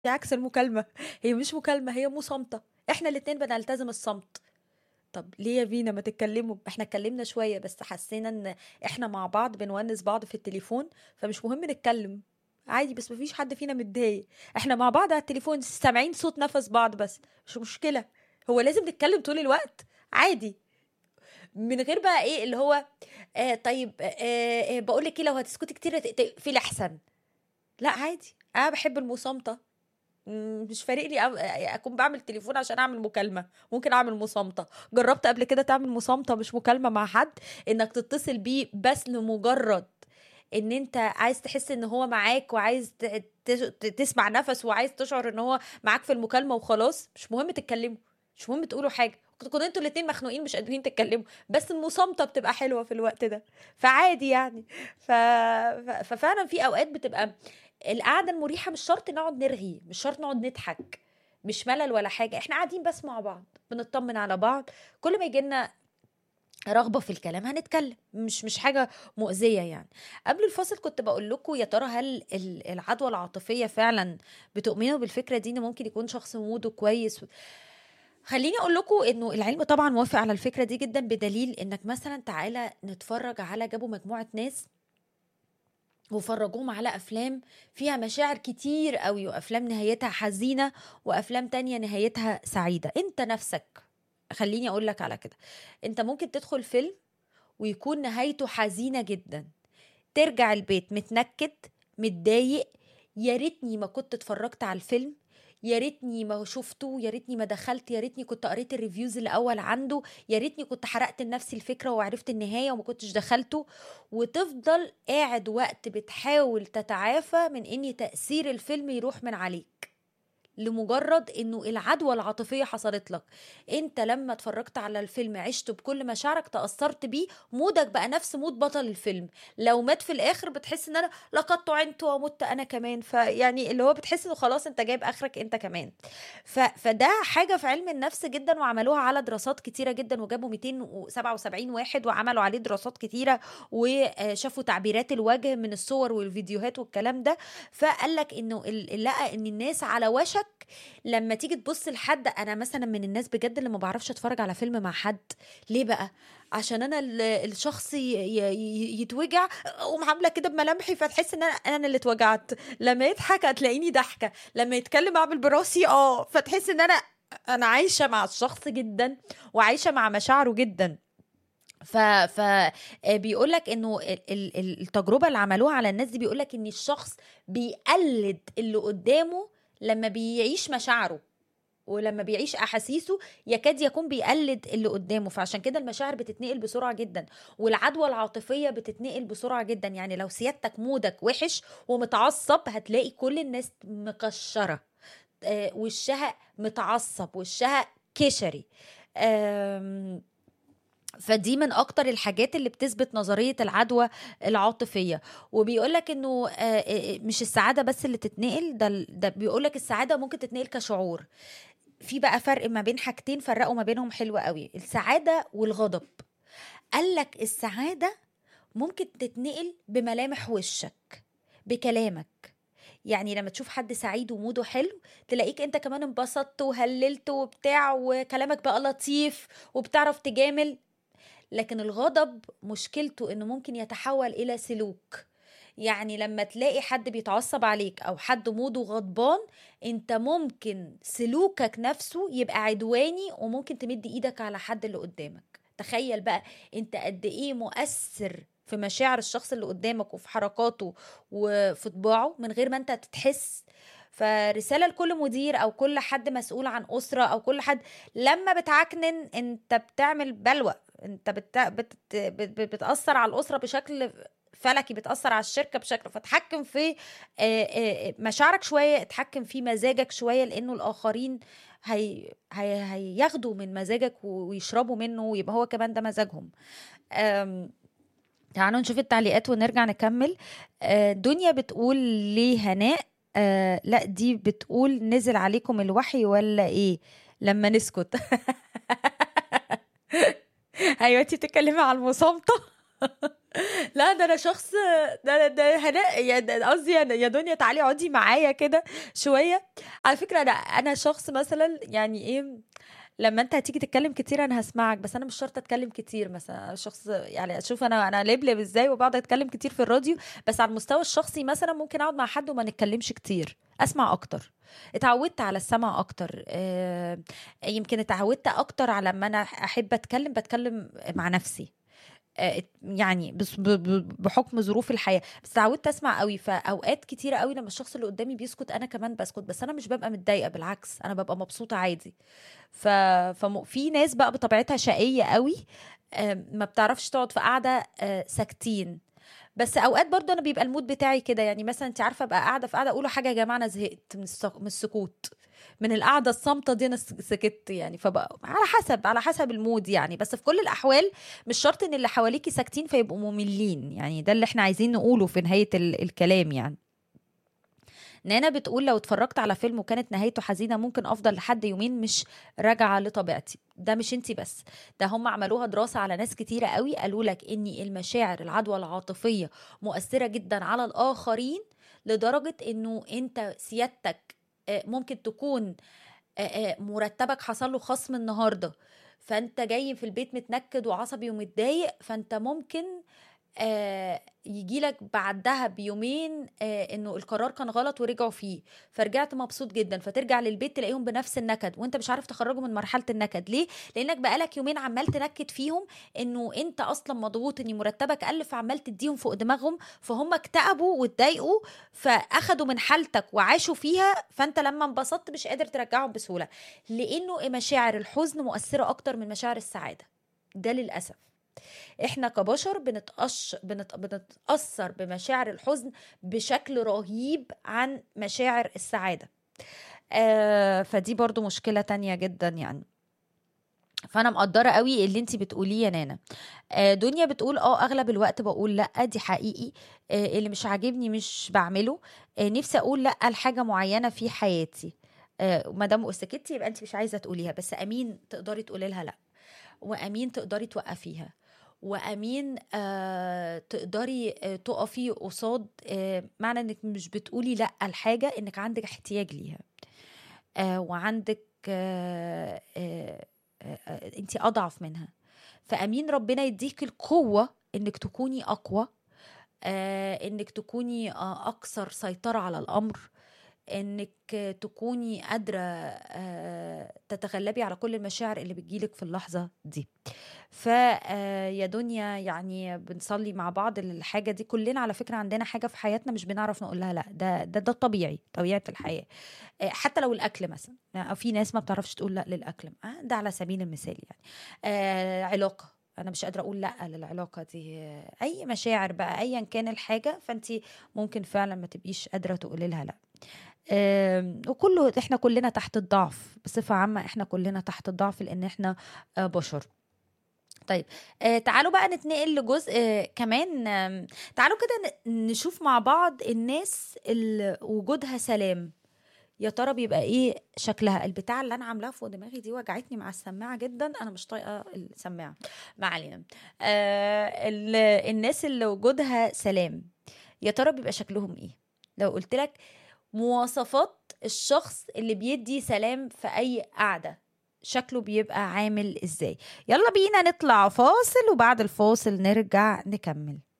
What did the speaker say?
عكس المكالمة هي مش مكالمة هي مصامتة احنا الاتنين بنلتزم الصمت طب ليه يا بينا ما تتكلموا احنا اتكلمنا شوية بس حسينا ان احنا مع بعض بنونس بعض في التليفون فمش مهم نتكلم عادي بس مفيش حد فينا متضايق احنا مع بعض على التليفون سامعين صوت نفس بعض بس مش مشكلة هو لازم نتكلم طول الوقت عادي من غير بقى ايه اللي هو آه طيب آه آه بقول لك ايه لو هتسكتي كتير تقفلي احسن لا عادي انا بحب المصامته مم، مش فارق لي أب- اكون بعمل تليفون عشان اعمل مكالمه ممكن اعمل مصامته جربت قبل كده تعمل مصامته مش مكالمه مع حد انك تتصل بيه بس لمجرد ان انت عايز تحس ان هو معاك وعايز ت- ت- تسمع نفس وعايز تشعر ان هو معاك في المكالمه وخلاص مش مهم تتكلموا مش مهم تقولوا حاجه كنتوا انتوا الاتنين مخنوقين مش قادرين تتكلموا بس المصامته بتبقى حلوه في الوقت ده فعادي يعني ف... ف- ففعلا في اوقات بتبقى القعده المريحه مش شرط نقعد نرغي مش شرط نقعد نضحك مش ملل ولا حاجه احنا قاعدين بس مع بعض بنطمن على بعض كل ما يجي لنا رغبه في الكلام هنتكلم مش مش حاجه مؤذيه يعني قبل الفاصل كنت بقول لكم يا ترى هل ال- العدوى العاطفيه فعلا بتؤمنوا بالفكره دي ان ممكن يكون شخص موده كويس خليني اقول لكم انه العلم طبعا موافق على الفكره دي جدا بدليل انك مثلا تعالى نتفرج على جابوا مجموعه ناس وفرجوهم على افلام فيها مشاعر كتير قوي وافلام نهايتها حزينه وافلام تانية نهايتها سعيده انت نفسك خليني اقول لك على كده انت ممكن تدخل فيلم ويكون نهايته حزينه جدا ترجع البيت متنكد متضايق يا ريتني ما كنت اتفرجت على الفيلم يا ريتني ما شفته يا ريتني ما دخلت يا ريتني كنت قريت الريفيوز الاول عنده يا ريتني كنت حرقت لنفسي الفكره وعرفت النهايه وما كنتش دخلته وتفضل قاعد وقت بتحاول تتعافى من ان تاثير الفيلم يروح من عليك لمجرد انه العدوى العاطفيه حصلت لك انت لما اتفرجت على الفيلم عشت بكل مشاعرك تاثرت بيه مودك بقى نفس مود بطل الفيلم لو مات في الاخر بتحس ان انا لقد طعنت ومت انا كمان فيعني اللي هو بتحس انه خلاص انت جايب اخرك انت كمان ف... فده حاجه في علم النفس جدا وعملوها على دراسات كتيره جدا وجابوا 277 واحد وعملوا عليه دراسات كتيره وشافوا تعبيرات الوجه من الصور والفيديوهات والكلام ده فقال لك انه ال- لقى ان الناس على وشك لما تيجي تبص لحد انا مثلا من الناس بجد اللي ما بعرفش اتفرج على فيلم مع حد ليه بقى عشان انا ال- الشخص ي- ي- ي- يتوجع اقوم عامله كده بملامحي فتحس ان انا انا اللي اتوجعت لما يضحك هتلاقيني ضحكه لما يتكلم اعمل براسي اه فتحس ان انا انا عايشه مع الشخص جدا وعايشه مع مشاعره جدا ف ف بيقول لك انه ال- ال- ال- التجربه اللي عملوها على الناس دي بيقول لك ان الشخص بيقلد اللي قدامه لما بيعيش مشاعره ولما بيعيش احاسيسه يكاد يكون بيقلد اللي قدامه فعشان كده المشاعر بتتنقل بسرعه جدا والعدوى العاطفيه بتتنقل بسرعه جدا يعني لو سيادتك مودك وحش ومتعصب هتلاقي كل الناس مكشره آه، وشها متعصب وشها كشري آم، فدي من اكتر الحاجات اللي بتثبت نظريه العدوى العاطفيه وبيقولك انه آه، آه، مش السعاده بس اللي تتنقل ده ده بيقولك السعاده ممكن تتنقل كشعور في بقى فرق ما بين حاجتين فرقوا ما بينهم حلو قوي السعاده والغضب قالك السعاده ممكن تتنقل بملامح وشك بكلامك يعني لما تشوف حد سعيد وموده حلو تلاقيك انت كمان انبسطت وهللت وبتاع وكلامك بقى لطيف وبتعرف تجامل لكن الغضب مشكلته انه ممكن يتحول الى سلوك يعني لما تلاقي حد بيتعصب عليك او حد موده غضبان انت ممكن سلوكك نفسه يبقى عدواني وممكن تمد ايدك على حد اللي قدامك تخيل بقى انت قد ايه مؤثر في مشاعر الشخص اللي قدامك وفي حركاته وفي طباعه من غير ما انت تحس فرسالة لكل مدير أو كل حد مسؤول عن أسرة أو كل حد لما بتعكنن أنت بتعمل بلوى أنت بت... بت... بت... بتأثر على الأسرة بشكل فلكي بتأثر على الشركة بشكل فتحكم في آه، آه، مشاعرك شوية اتحكم في مزاجك شوية لأنه الآخرين هي... هي... هياخدوا من مزاجك ويشربوا منه ويبقى هو كمان ده مزاجهم أم... تعالوا نشوف التعليقات ونرجع نكمل آه، دنيا بتقول ليه هناء آه لا دي بتقول نزل عليكم الوحي ولا ايه لما نسكت ايوه انت بتتكلمي على المصامته لا ده انا شخص ده ده هناء يا قصدي يا دنيا تعالي اقعدي معايا كده شويه على فكره انا انا شخص مثلا يعني ايه لما انت هتيجي تتكلم كتير انا هسمعك بس انا مش شرط اتكلم كتير مثلا شخص يعني اشوف انا انا لبلب ازاي وبقعد اتكلم كتير في الراديو بس على المستوى الشخصي مثلا ممكن اقعد مع حد وما نتكلمش كتير اسمع اكتر اتعودت على السمع اكتر آه، يمكن اتعودت اكتر على لما انا احب اتكلم بتكلم مع نفسي آه، يعني بس بحكم ظروف الحياه بس اتعودت اسمع قوي فاوقات كتيره قوي لما الشخص اللي قدامي بيسكت انا كمان بسكت بس انا مش ببقى متضايقه بالعكس انا ببقى مبسوطه عادي ف... ففي ناس بقى بطبيعتها شقيه قوي ما بتعرفش تقعد في قاعده آه، ساكتين بس اوقات برضو انا بيبقى المود بتاعي كده يعني مثلا انت عارفه ابقى قاعده في قاعده اقول حاجه يا جماعه انا زهقت من السكوت من القعده الصامته دي انا سكت يعني فبقى على حسب على حسب المود يعني بس في كل الاحوال مش شرط ان اللي حواليكي ساكتين فيبقوا مملين يعني ده اللي احنا عايزين نقوله في نهايه الكلام يعني نانا بتقول لو اتفرجت على فيلم وكانت نهايته حزينه ممكن افضل لحد يومين مش راجعه لطبيعتي ده مش انتي بس ده هم عملوها دراسه على ناس كتيره قوي قالوا لك ان المشاعر العدوى العاطفيه مؤثره جدا على الاخرين لدرجه انه انت سيادتك آه، ممكن تكون آه، آه، مرتبك حصل له خصم النهارده فانت جاي في البيت متنكد وعصبي ومتضايق فانت ممكن آه يجي لك بعدها بيومين آه انه القرار كان غلط ورجعوا فيه فرجعت مبسوط جدا فترجع للبيت تلاقيهم بنفس النكد وانت مش عارف تخرجهم من مرحله النكد ليه لانك بقالك يومين عمال تنكد فيهم انه انت اصلا مضغوط ان مرتبك قل فعمال تديهم فوق دماغهم فهم اكتئبوا واتضايقوا فاخدوا من حالتك وعاشوا فيها فانت لما انبسطت مش قادر ترجعهم بسهوله لانه مشاعر الحزن مؤثره اكتر من مشاعر السعاده ده للاسف احنا كبشر بنتقش بنت... بنتاثر بمشاعر الحزن بشكل رهيب عن مشاعر السعاده آه فدي برضو مشكله تانية جدا يعني فانا مقدره قوي اللي انت بتقوليه يا نانا آه دنيا بتقول اه اغلب الوقت بقول لا دي حقيقي آه اللي مش عاجبني مش بعمله آه نفسي اقول لا لحاجه معينه في حياتي آه ما دام سكتي يبقى انت مش عايزه تقوليها بس امين تقدري تقولي لها لا وامين تقدري توقفيها وامين آه تقدري آه تقفي قصاد آه معنى انك مش بتقولي لا لحاجه انك عندك احتياج ليها آه وعندك آه آه آه انت اضعف منها فامين ربنا يديك القوه انك تكوني اقوى آه انك تكوني آه اكثر سيطره على الامر انك تكوني قادره آه، تتغلبي على كل المشاعر اللي بتجيلك في اللحظه دي فيا آه، دنيا يعني بنصلي مع بعض الحاجه دي كلنا على فكره عندنا حاجه في حياتنا مش بنعرف نقول لها لا ده ده ده الطبيعي طبيعه الحياه آه، حتى لو الاكل مثلا يعني في ناس ما بتعرفش تقول لا للاكل ده على سبيل المثال يعني علاقه انا مش قادره اقول لا للعلاقه دي اي مشاعر بقى ايا كان الحاجه فانت ممكن فعلا ما تبقيش قادره تقولي لها لا وكله احنا كلنا تحت الضعف بصفة عامة احنا كلنا تحت الضعف لان احنا آه، بشر طيب آه تعالوا بقى نتنقل لجزء آه كمان آه تعالوا كده نشوف مع بعض الناس اللي وجودها سلام يا ترى بيبقى ايه شكلها البتاع اللي انا عاملاها فوق دماغي دي وجعتني مع السماعه جدا انا مش طايقه السماعه ما علينا آه الناس اللي وجودها سلام يا ترى بيبقى شكلهم ايه لو قلت لك مواصفات الشخص اللي بيدي سلام في اي قعده شكله بيبقى عامل ازاي يلا بينا نطلع فاصل وبعد الفاصل نرجع نكمل